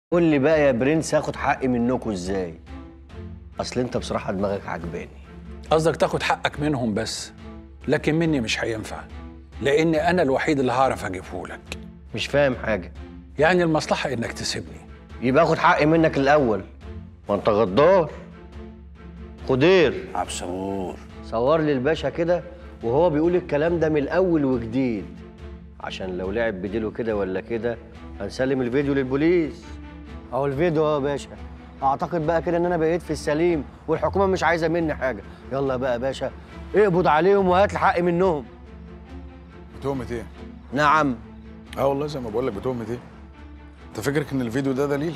قول لي بقى يا برنس اخد حقي منكم ازاي اصل انت بصراحه دماغك عجباني قصدك تاخد حقك منهم بس لكن مني مش هينفع لان انا الوحيد اللي هعرف اجيبه لك مش فاهم حاجه يعني المصلحه انك تسيبني يبقى اخد حقي منك الاول ما انت غدار خدير عبد صبور صور لي الباشا كده وهو بيقول الكلام ده من الاول وجديد عشان لو لعب بديله كده ولا كده هنسلم الفيديو للبوليس اهو الفيديو اهو يا باشا اعتقد بقى كده ان انا بقيت في السليم والحكومه مش عايزه مني حاجه يلا بقى يا باشا اقبض عليهم وهات لي حقي منهم بتهمة ايه؟ نعم اه والله زي ما بقول لك بتهمة ايه؟ انت فاكرك ان الفيديو ده دليل؟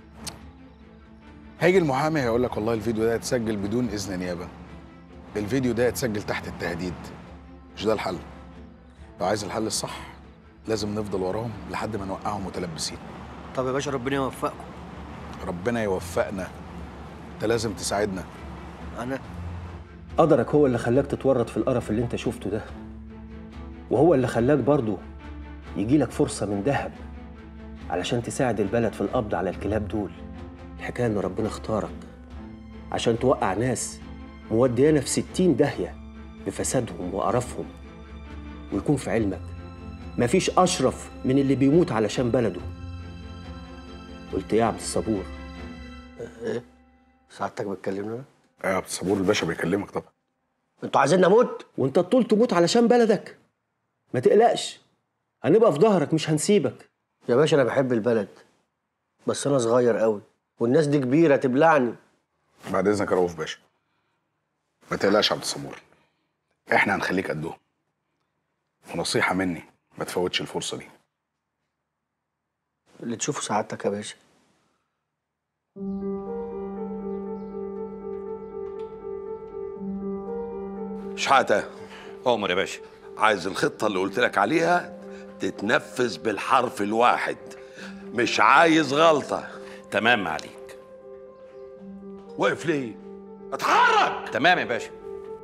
هيجي المحامي هيقول لك والله الفيديو ده اتسجل بدون اذن نيابه. الفيديو ده اتسجل تحت التهديد. مش ده الحل. لو عايز الحل الصح لازم نفضل وراهم لحد ما نوقعهم متلبسين. طب يا باشا ربنا يوفقكم ربنا يوفقنا. انت لازم تساعدنا. انا قدرك هو اللي خلاك تتورط في القرف اللي انت شفته ده وهو اللي خلاك برضه يجيلك فرصة من ذهب علشان تساعد البلد في القبض على الكلاب دول الحكاية ان ربنا اختارك عشان توقع ناس موديانا في ستين داهية بفسادهم وقرفهم ويكون في علمك مفيش أشرف من اللي بيموت علشان بلده قلت إيه يا عبد الصبور سعادتك بتكلمني أنا؟ يا عبد الصبور الباشا بيكلمك طبعا. انتوا عايزين اموت وانت طول تموت علشان بلدك ما تقلقش هنبقى في ظهرك مش هنسيبك يا باشا انا بحب البلد بس انا صغير قوي والناس دي كبيره تبلعني بعد اذنك يا رؤوف باشا. ما تقلقش يا عبد الصبور. احنا هنخليك قدهم. ونصيحه مني ما تفوتش الفرصه دي. اللي تشوفه سعادتك يا باشا شحاتة عمر يا باشا عايز الخطة اللي قلت لك عليها تتنفذ بالحرف الواحد مش عايز غلطة تمام عليك واقف ليه؟ اتحرك تمام يا باشا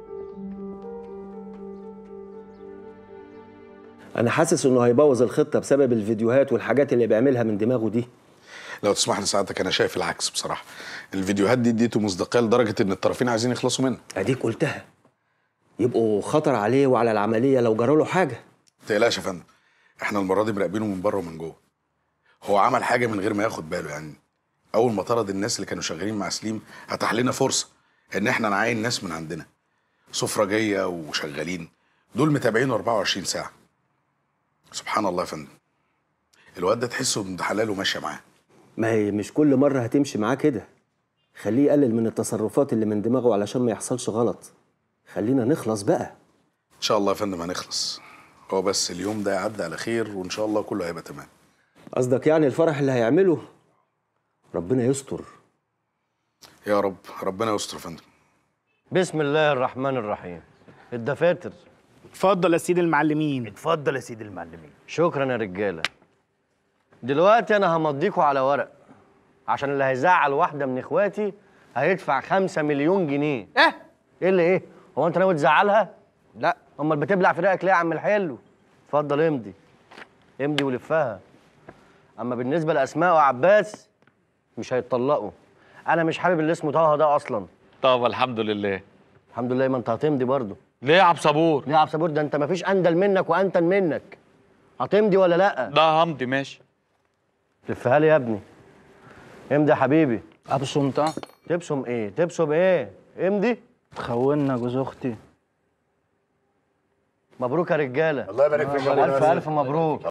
انا حاسس انه هيبوظ الخطه بسبب الفيديوهات والحاجات اللي بيعملها من دماغه دي لو تسمح لي ساعتك انا شايف العكس بصراحه الفيديوهات دي اديته مصداقيه لدرجه ان الطرفين عايزين يخلصوا منها اديك قلتها يبقوا خطر عليه وعلى العمليه لو جرى له حاجه ما تقلقش يا فندم احنا المره دي مراقبينه من بره ومن جوه هو عمل حاجه من غير ما ياخد باله يعني اول ما طرد الناس اللي كانوا شغالين مع سليم اتاح لنا فرصه ان احنا نعين ناس من عندنا سفرجيه وشغالين دول متابعينه 24 ساعه سبحان الله يا فندم الواد ده تحسه ابن حلال وماشيه معاه ما هي مش كل مره هتمشي معاه كده خليه يقلل من التصرفات اللي من دماغه علشان ما يحصلش غلط خلينا نخلص بقى ان شاء الله يا فندم هنخلص هو بس اليوم ده يعدي على خير وان شاء الله كله هيبقى تمام قصدك يعني الفرح اللي هيعمله ربنا يستر يا رب ربنا يستر يا فندم بسم الله الرحمن الرحيم الدفاتر اتفضل يا سيدي المعلمين اتفضل يا سيدي المعلمين شكرا يا رجاله دلوقتي انا همضيكوا على ورق عشان اللي هيزعل واحده من اخواتي هيدفع خمسة مليون جنيه ايه ايه اللي ايه هو انت ناوي تزعلها لا امال بتبلع في رقك ليه يا عم الحلو اتفضل امضي امضي ولفها اما بالنسبه لاسماء وعباس مش هيتطلقوا انا مش حابب اللي اسمه طه ده اصلا طب الحمد لله الحمد لله ما انت هتمضي برضه ليه يا عبد صبور ليه يا عبد الصبور ده انت مفيش اندل منك وانتن منك هتمضي ولا لا ده همضي ماشي لفها لي يا ابني امضي يا حبيبي ابصم انت تبسم ايه تبسم ايه امضي تخوننا جوز اختي مبروك يا رجاله الله يبارك فيك الف الف مبروك